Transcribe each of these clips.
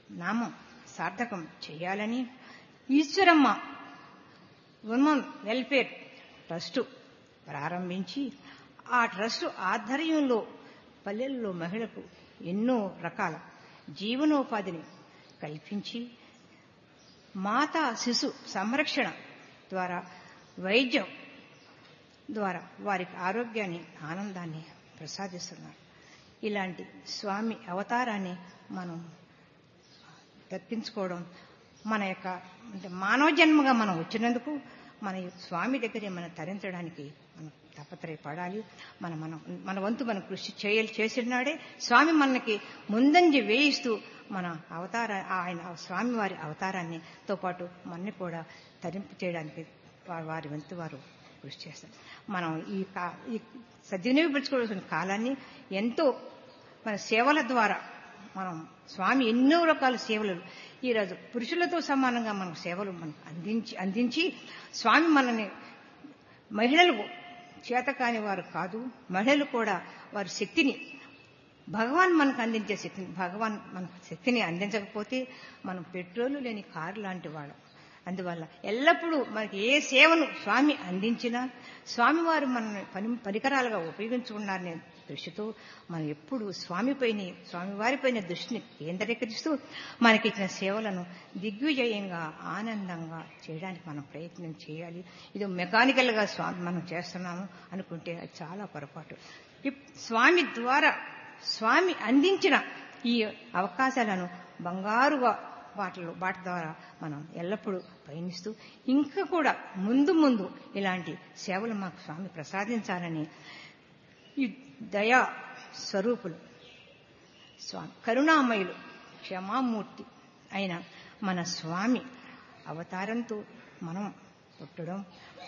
నామం సార్థకం చేయాలని ఈశ్వరమ్మ ఉమెన్ వెల్ఫేర్ ట్రస్టు ప్రారంభించి ఆ ట్రస్టు ఆధ్వర్యంలో పల్లెల్లో మహిళలకు ఎన్నో రకాల జీవనోపాధిని కల్పించి మాతా శిశు సంరక్షణ ద్వారా వైద్యం ద్వారా వారికి ఆరోగ్యాన్ని ఆనందాన్ని ప్రసాదిస్తున్నారు ఇలాంటి స్వామి అవతారాన్ని మనం దక్కించుకోవడం మన యొక్క అంటే మానవ జన్మగా మనం వచ్చినందుకు మన ఈ స్వామి దగ్గరే మనం తరించడానికి మనం తపత్రయపడాలి మన మనం మన వంతు మనం కృషి చేయాలి చేసినాడే స్వామి మనకి ముందంజ వేయిస్తూ మన అవతార ఆయన స్వామి వారి అవతారాన్ని తో పాటు మనని కూడా తరింపు చేయడానికి వా- వారి వంతు వారు కృషి చేస్తారు మనం ఈ కా ఈ సద్వినియోగపరచుకోవాల్సిన కాలాన్ని ఎంతో మన సేవల ద్వారా మనం స్వామి ఎన్నో రకాల సేవలు ఈరోజు పురుషులతో సమానంగా మనం సేవలు మనం అందించి అందించి స్వామి మనని మహిళలు చేతకాని వారు కాదు మహిళలు కూడా వారి శక్తిని భగవాన్ మనకు అందించే శక్తిని భగవాన్ మనకు శక్తిని అందించకపోతే మనం పెట్రోలు లేని కారు లాంటి వాళ్ళం అందువల్ల ఎల్లప్పుడూ మనకి ఏ సేవను స్వామి అందించినా స్వామివారు మన పని పరికరాలుగా ఉపయోగించుకున్నారనే దృష్టితో మనం ఎప్పుడు స్వామిపైన స్వామివారిపైన దృష్టిని కేంద్రీకరిస్తూ మనకిచ్చిన సేవలను దిగ్విజయంగా ఆనందంగా చేయడానికి మనం ప్రయత్నం చేయాలి ఇది మెకానికల్గా స్వామి మనం చేస్తున్నాము అనుకుంటే అది చాలా పొరపాటు ఇప్- స్వామి ద్వారా స్వామి అందించిన ఈ అవకాశాలను బంగారుగా వాటిలో వాటి ద్వారా మనం ఎల్లప్పుడూ పయనిస్తూ ఇంకా కూడా ముందు ముందు ఇలాంటి సేవలు మాకు స్వామి ప్రసాదించాలని ఈ దయా స్వరూపులు స్వామి కరుణామయులు క్షమామూర్తి అయిన మన స్వామి అవతారంతో మనం పుట్టడం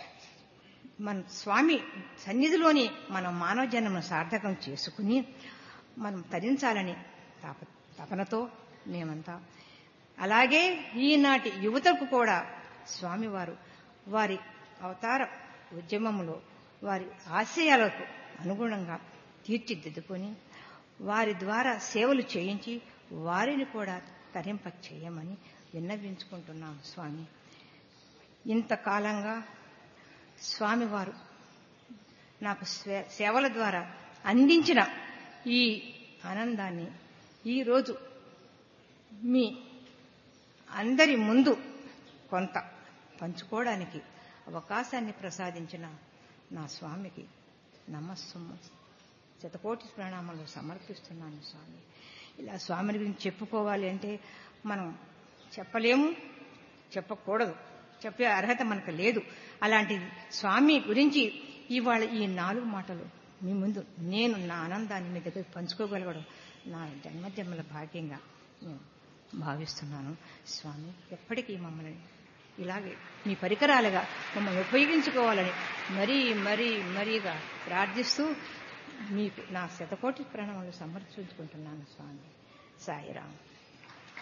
మన స్వామి సన్నిధిలోని మన మానవ జన్మను సార్థకం చేసుకుని మనం తరించాలని తప తపనతో మేమంతా అలాగే ఈనాటి యువతకు కూడా స్వామివారు వారి అవతార ఉద్యమంలో వారి ఆశయాలకు అనుగుణంగా తీర్చిదిద్దుకొని వారి ద్వారా సేవలు చేయించి వారిని కూడా తరింప చేయమని విన్నవించుకుంటున్నాం స్వామి ఇంతకాలంగా స్వామివారు నాకు స్వే- సేవల ద్వారా అందించిన ఈ ఆనందాన్ని ఈరోజు మీ అందరి ముందు కొంత పంచుకోవడానికి అవకాశాన్ని ప్రసాదించిన నా స్వామికి నమస్సము శతకోటి ప్రణామాలు సమర్పిస్తున్నాను స్వామి ఇలా స్వామిని గురించి చెప్పుకోవాలి అంటే మనం చెప్పలేము చెప్పకూడదు చెప్పే అర్హత మనకు లేదు అలాంటి స్వామి గురించి ఇవాళ ఈ నాలుగు మాటలు మీ ముందు నేను నా ఆనందాన్ని మీ దగ్గర పంచుకోగలగడం నా జన్మజన్మల భాగ్యంగా నేను భావిస్తున్నాను స్వామి ఎప్పటికీ మమ్మల్ని ఇలాగే మీ పరికరాలుగా మమ్మల్ని ఉపయోగించుకోవాలని మరీ మరీ మరీగా ప్రార్థిస్తూ మీకు నా శతకోటి ప్రణామాలు సమర్పించుకుంటున్నాను స్వామి సాయిరామ్